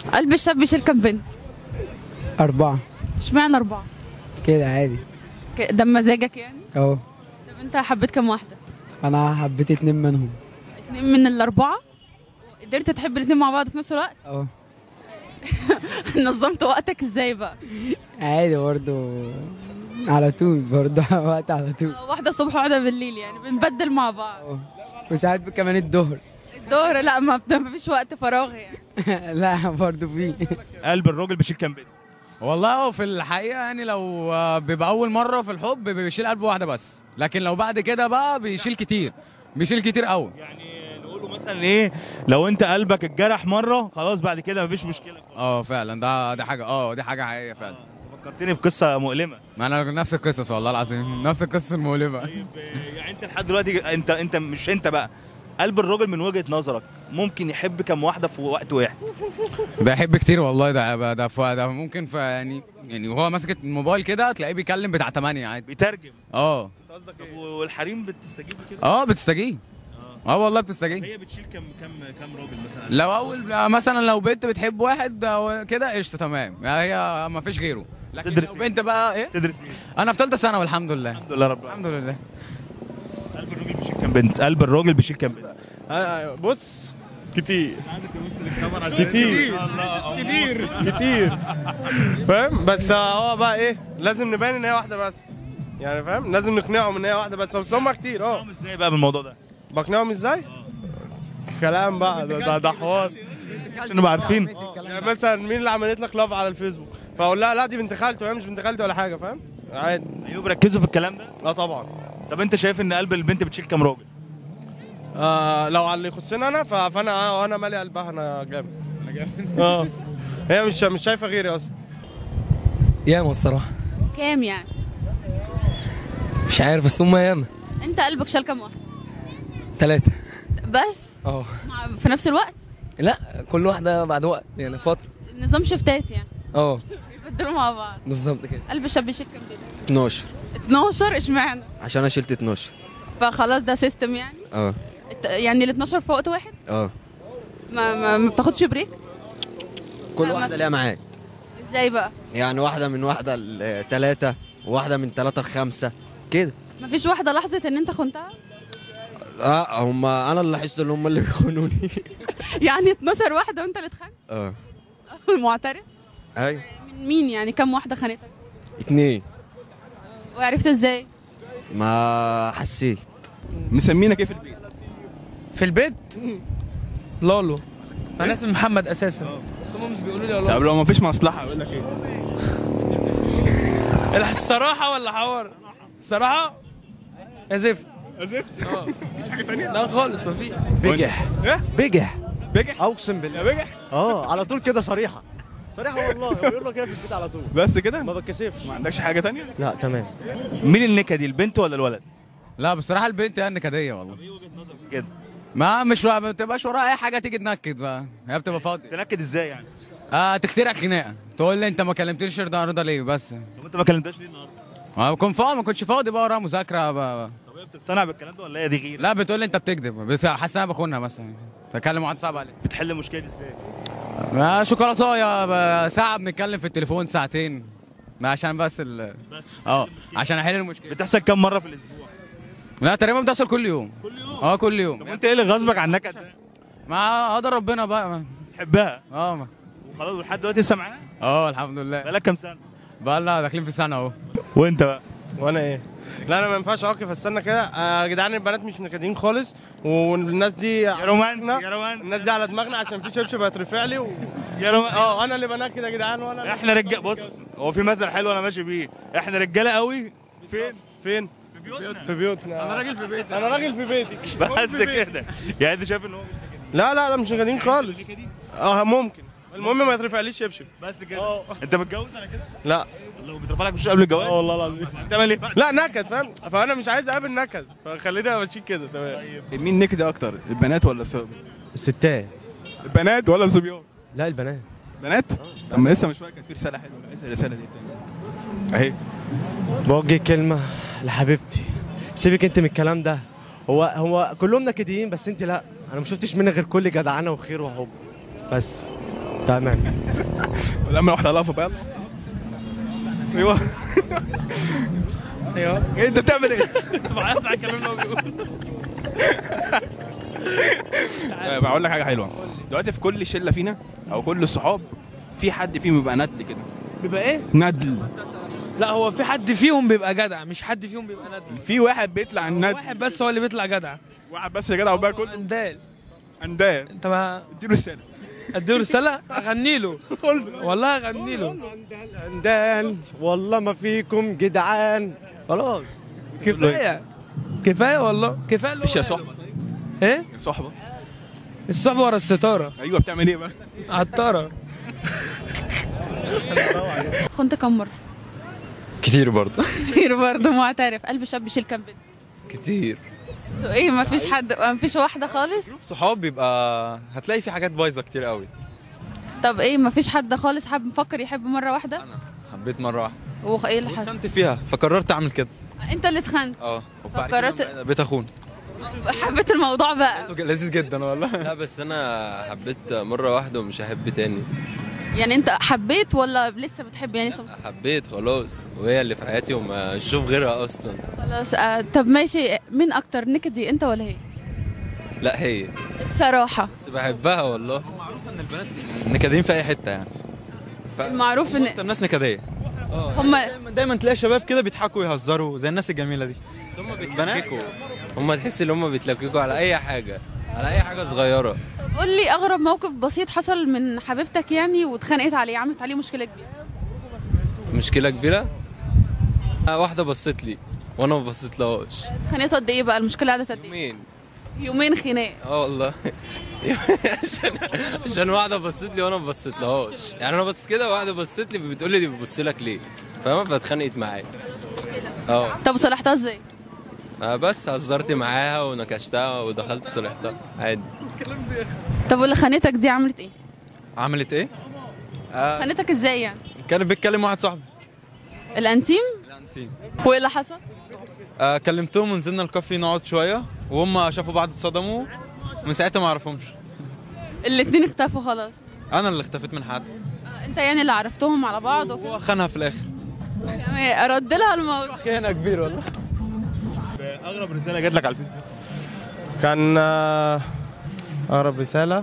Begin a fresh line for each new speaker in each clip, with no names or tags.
قلب الشاب بيشيل كام بنت
أربعة
اشمعنى اربعه
كده عادي
ك- ده مزاجك يعني
أهو
طب انت حبيت كام واحده
أنا حبيت اتنين منهم
اتنين من الاربعه قدرت تحب الاتنين مع بعض في نفس الوقت
أهو
نظمت وقتك ازاي بقى
عادي برضو على طول برضو وقت على طول
واحده الصبح وواحده بالليل يعني بنبدل مع بعض
أهو. وساعات كمان الظهر
الظهر لا ما بت- ما فيش وقت فراغ يعني
لا برضو فيه
قلب الراجل بيشيل كام بنت
والله هو في الحقيقه يعني لو آه، بيبقى اول مره في الحب بيشيل قلب واحده بس لكن لو بعد كده بقى بيشيل كتير بيشيل كتير قوي
يعني نقوله مثلا ايه لو انت قلبك اتجرح مره خلاص بعد كده مفيش مشكله
اه فعلا ده دي حاجه اه دي حاجه حقيقيه فعلا
فكرتني بقصه مؤلمه
ما انا نفس القصص والله العظيم نفس القصص المؤلمه
طيب آه، يعني انت لحد دلوقتي انت انت مش انت بقى قلب الراجل من وجهه نظرك ممكن يحب كام واحده في وقت واحد
بحب كتير والله ده ده ف- ده ممكن ف يعني يعني وهو ماسك الموبايل كده تلاقيه بيكلم بتاع 8 عادي
بيترجم
اه
انت قصدك طب والحريم بتستجيب كده
اه بتستجيب اه والله بتستجيب
هي بتشيل كام كام كام راجل مثلا
لو اول مثلا لو بنت بتحب واحد أو كده قشطه تمام يعني هي ما فيش غيره لكن
تدرس
لو
إيه؟
بنت بقى ايه
تدرس ايه
انا في ثالثه ثانوي الحمد لله
الحمد لله رب
الحمد
العالمين
لله
قلب الراجل بيشيل كام بنت قلب الراجل بيشيل كام بنت
آه، بص كتير كتير كتير كتير فاهم بس هو بقى ايه لازم نبين ان هي واحده بس يعني فاهم لازم نقنعهم ان هي واحده بس بس هم كتير اه
بتقنعهم ازاي بقى بالموضوع ده
بقنعهم ازاي كلام بقى ده ده, ده حوار
عشان نبقى عارفين
يعني مثلا مين اللي عملت لك لاف على الفيسبوك فاقول لها لا دي بنت خالتي وهي مش بنت خالتي ولا حاجه فاهم عادي
ايوه ركزوا في الكلام ده
اه طبعا
طب انت شايف ان قلب البنت بتشيل كام راجل
آه لو على اللي يخصني انا ف- فانا آه انا مالي قلبها انا جامد اه هي مش مش شايفه غيري اصلا
ياما الصراحة
كام يعني
مش عارف بس هم ياما
انت قلبك شال كام واحده
ثلاثة
بس
اه
مع- في نفس الوقت
لا كل واحدة بعد وقت يعني فترة
نظام شفتات يعني
اه
يبدلوا مع بعض
بالظبط كده
قلب الشاب بيشيل كام بنت
12
12 اشمعنى
عشان انا شلت 12
فخلاص ده سيستم يعني
اه
الت- يعني ال 12 في وقت واحد
اه
ما ما, ما بتاخدش بريك
كل
لا،
واحده
ما-
ليها ميعاد
ازاي بقى
يعني واحده من واحده لثلاثه وواحده من ثلاثه لخمسه كده
ما فيش واحده لاحظت ان انت خنتها
اه هم انا اللي لاحظت ان هم اللي بيخونوني
يعني 12 واحده وانت اللي اتخنت
اه
معترف
ايوه
من مين يعني كم واحده خانتك
اتنين
وعرفت ازاي
ما حسيت
مسمينك ايه في البيت؟
في البيت لولو انا اسمي محمد اساسا بس هم بيقولوا لي
طب لو ما فيش مصلحه اقول لك ايه؟
الصراحة ولا حوار؟ الصراحة يا زفت
زفت
اه مفيش حاجة تانية؟ لا خالص مفيش
بجح
ايه
بجح بجح
اقسم بالله
يا بجح
اه على طول كده صريحه صريحه والله هو بيقول لك كده في البيت على طول
بس كده
ما بتكسفش
ما عندكش حاجه تانية؟
لا تمام
مين النكدي البنت ولا الولد
لا بصراحه البنت يعني نكديه والله
كده
ما مش ما بتبقاش وراها اي حاجه تيجي تنكد بقى هي بتبقى فاضيه
تنكد ازاي يعني
اه تخترع خناقه تقول لي انت ما كلمتنيش رضا رضا ليه بس
طب انت ما كلمتهاش ليه النهارده
ما كنت فاضي ما كنتش فاضي بقى وراها مذاكره بقى.
طب هي بتقتنع بالكلام ده ولا هي دي غير
لا بتقول لي انت بتكذب بت- حاسس ان انا بخونها مثلا بتكلم واحد صعب عليك
بتحل المشكله دي ازاي
ما شوكولاتايه ب- ساعه بنتكلم في التليفون ساعتين ما عشان بس ال
بس
اه عشان احل المشكله
بتحصل كام مره في الاسبوع
لا تقريبا بتحصل كل يوم
كل يوم
اه كل
طب
يوم
وانت ايه اللي غصبك عن النكد ده؟
ما قدر ربنا بقى ما.
تحبها
اه ما.
وخلاص ولحد دلوقتي لسه معاها
اه الحمد لله
بقالك كام سنه
بقى لنا داخلين في سنه اهو
وانت بقى
وانا ايه لا انا ما ينفعش اقف استنى كده آه، يا جدعان البنات مش نكدين خالص والناس دي
يا رومانسي يا رومانسي
الناس دي على دماغنا عشان في شبشب هيترفع لي و...
يا رومانسي
اه انا اللي بنكد يا جدعان وانا اللي-
احنا رجاله بص هو في مثل حلو انا ماشي بيه احنا رجاله قوي فين
فين
في بيوتنا
في بيوتنا
انا راجل في بيتي
انا راجل في بيتي
بس
في بيتي.
كده يعني انت شايف ان هو مش
لا لا لا مش نكدين خالص اه ممكن المهم ما يترفعليش شبشب
بس كده
اه.
انت متجوز على كده
لا
والله بترفع لك مش قبل الجواز
اه والله العظيم
بتعمل ايه
لا نكد فاهم فانا مش عايز اقابل نكد فخلينا ماشيين كده تمام
مين نكدي اكتر البنات ولا الصبيان؟
الستات
البنات ولا الصبيان؟
لا البنات
بنات؟ طب ما لسه من شويه كان في رساله حلوه عايز الرساله دي تاني اهي
بوجه كلمة لحبيبتي سيبك انت من الكلام ده هو هو كلهم نكديين بس انت لا انا ما شفتش منك غير كل جدعنة وخير وحب بس تمام
لما واحده لافه بقى ايوه
ايوه
إيه انت بتعمل ايه؟
بعيط على الكلام اللي هو بيقوله
آه، بقول لك حاجه حلوه دلوقتي في كل شله فينا او كل الصحاب في حد فيهم بيبقى ندل كده
بيبقى ايه؟
ندل
لا هو في حد فيهم بيبقى جدع مش حد فيهم بيبقى ندل
في واحد بيطلع الندل
واحد بس هو اللي بيطلع جدع
واحد بس يا جدع وباقي كله
اندال
اندال
انت ما
اديله السنه
اديله رساله اغني له والله اغني له
اندال والله ما فيكم جدعان خلاص
كفايه كفايه والله كفايه اللي
مفيش يا
هو
صحبه
قاله. ايه
يا صحبه
الصحبه ورا الستاره
ايوه بتعمل ايه بقى؟
عطاره
خنت كم مره
كتير برضه
كتير برضه معترف قلب شاب بيشيل كام بنت
كتير
انتوا ايه ما فيش حد ما فيش واحده خالص
صحاب بيبقى هتلاقي في حاجات بايظه كتير قوي
طب ايه ما فيش حد خالص حابب مفكر يحب مره واحده
حبيت مره واحده
وايه اللي حصل
اتخنت فيها فقررت اعمل كده
انت اللي اتخنت
اه وبعد
فقررت-
كده بقيت اخون
حبيت الموضوع بقى
لذيذ جدا والله
لا بس انا حبيت مره واحده ومش هحب تاني
يعني انت حبيت ولا لسه بتحب يعني لسه مش-
حبيت خلاص وهي اللي في حياتي وما اشوف غيرها اصلا
خلاص آه طب ماشي مين اكتر نكدي انت ولا هي
لا هي
الصراحه
بس بحبها والله
نكدين في اي حته يعني
المعروف ان
انت الناس نكديه
هم
دايما تلاقي شباب كده بيضحكوا ويهزروا زي الناس الجميله دي
هم بيتلككوا هم تحس ان هم بيتلككوا على اي حاجه على اي حاجه صغيره
طب قول لي اغرب موقف بسيط حصل من حبيبتك يعني واتخانقت عليه عملت عليه مشكله كبيره
مشكله كبيره آه، واحده بصت لي وانا ما بصيتلهاش
اتخانقتوا قد ايه بقى المشكله قعدت قد ايه
يومين
يومين خناق
اه والله عشان عشان واحده بصت لي وانا ما بصيتلهاش يعني انا بص كده واحده بصت لي بتقول لي دي بتبص لك ليه فاهمه فاتخانقت معايا اه
طب صلحتها ازاي
آه، بس هزرت معاها ونكشتها ودخلت صلحتها عادي
طب واللي خانتك دي عملت ايه
عملت ايه؟ آه
خانتك ازاي يعني
كانت بتكلم واحد صاحبي
الانتيم
الانتيم
وايه اللي حصل
آه كلمتهم ونزلنا الكافي نقعد شويه وهم شافوا بعض اتصدموا من ساعتها ما اعرفهمش
الاتنين اختفوا خلاص
انا اللي اختفيت من حد
آه، انت يعني اللي عرفتهم على بعض وكده
خانها في الاخر
يعني ارد لها الموضوع
خيانه كبير والله
اغرب رساله جات لك على الفيسبوك
كان آه، اقرب رساله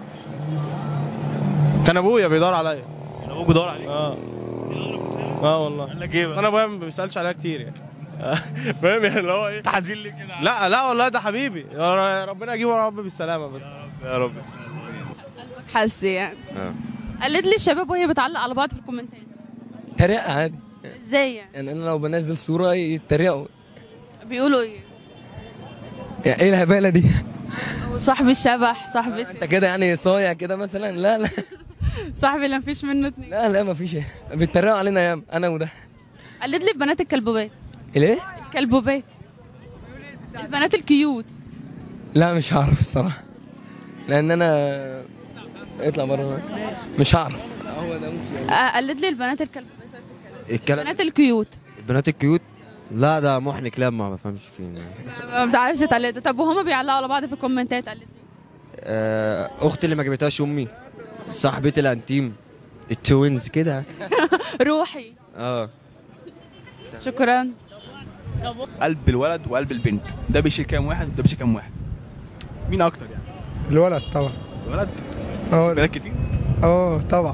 كان ابويا بيدور عليا
كان ابوك بيدور عليك
اه اه والله
قال لك ايه
بس
بقى؟
انا ابويا ما بيسالش عليها كتير يعني فاهم يعني اللي هو ايه
تحزين ليه كده
لا لا والله ده حبيبي ربنا يجيبه يا رب بالسلامه بس
يا رب
حس يعني
اه
قالت لي الشباب وهي بتعلق على بعض في الكومنتات
تريقة عادي
ازاي يعني
يعني انا لو بنزل صورة يتريقوا
بيقولوا ايه
يعني ايه الهبالة دي
صاحبي الشبح صاحبي
انت كده يعني صايع كده مثلا لا لا
صاحبي اللي مفيش منه اتنين
لا لا مفيش ايه بيتريقوا علينا ياما انا وده
قالت لي بنات الكلبوبات
ليه؟
الكلبوبات البنات الكيوت
لا مش هعرف الصراحة لان انا اطلع بره مش هعرف
آه، قالت لي البنات الكلبوبات
الكلام
البنات الكيوت
البنات الكيوت لا ده محن كلاب ما بفهمش فيه
ما بتعرفش تعلق طب وهما بيعلقوا على بعض في الكومنتات قالت لي
آه، اختي اللي ما جابتهاش امي صاحبتي الانتيم التوينز كده
روحي
اه
شكرا
قلب الولد وقلب البنت ده بيشيل كام واحد وده بيشيل كام واحد مين اكتر يعني
الولد طبعا
الولد
اه
بنات كتير
اه طبعا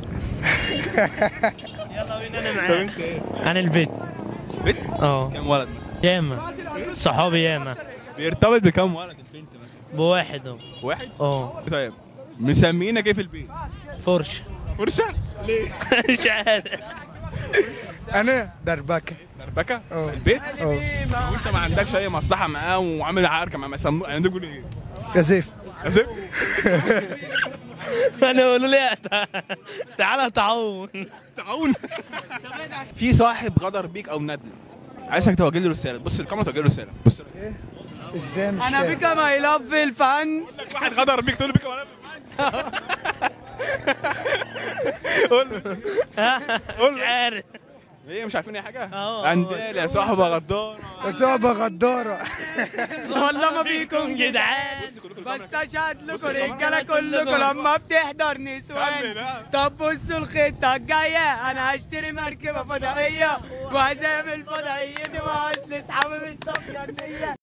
طب انت ايه
عن البيت
بنت
اه
كام ولد مثلا
ياما صحابي ياما
بيرتبط بكام ولد البنت مثلا
بواحد اهو
واحد
اه
طيب مسمينك ايه في البيت
فرشه
فرشه ليه
مش عارف
انا دربكه
دربكه
اه.
في البيت
اه
وانت ما عندكش اي مصلحه معاه وعامل عركه معاه سموه يعني تقول ايه
يا زيف
يا زيف
انا بقول له تعالى تعاون
تعاون في صاحب غدر بيك او ندل عايزك توجه له رساله بص الكاميرا توجه له رساله بص
ازاي مش
انا
فاهم.
بيك ماي لاف في الفانز
واحد غدر بيك تقول له بيك ولا قول له قول
مش
له
عارف
ايه مش عارفين اي حاجه
اه
عندال يا صاحبه غدار
صعبة غدارة
والله ما فيكم جدعان بس اشهد لكم رجاله كلكم لما بتحضر نسوان طب بصوا الخطه الجايه انا هشتري مركبه فضائيه وهزام الفضائيه دي وهوصل اصحابي بالصفيه النيه